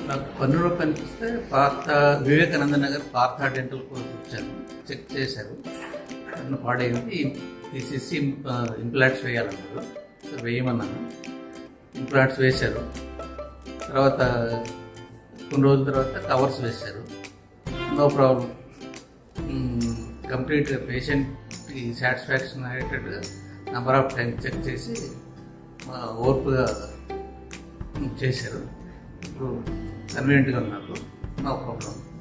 నాకు పన్నులో కనిపిస్తే పాత వివేకానంద నగర్ పాత డెంటల్ కోర్స్ వచ్చాను చెక్ చేశారు పన్ను పాడైంది తీసేసి ఇంప్లాంట్స్ వేయాలన్నారు సో వేయమన్నాను ఇంప్లాంట్స్ వేశారు తర్వాత కొన్ని రోజుల తర్వాత కవర్స్ వేశారు నో ప్రాబ్లం కంప్లీట్గా పేషెంట్కి సాటిస్ఫాక్షన్ అయ్యేటట్టుగా నెంబర్ ఆఫ్ టైం చెక్ చేసి ఆ, ఓర్పుగా చేశారు ఇప్పుడు కన్వీనియంట్గా నాకు నో ప్రాబ్లం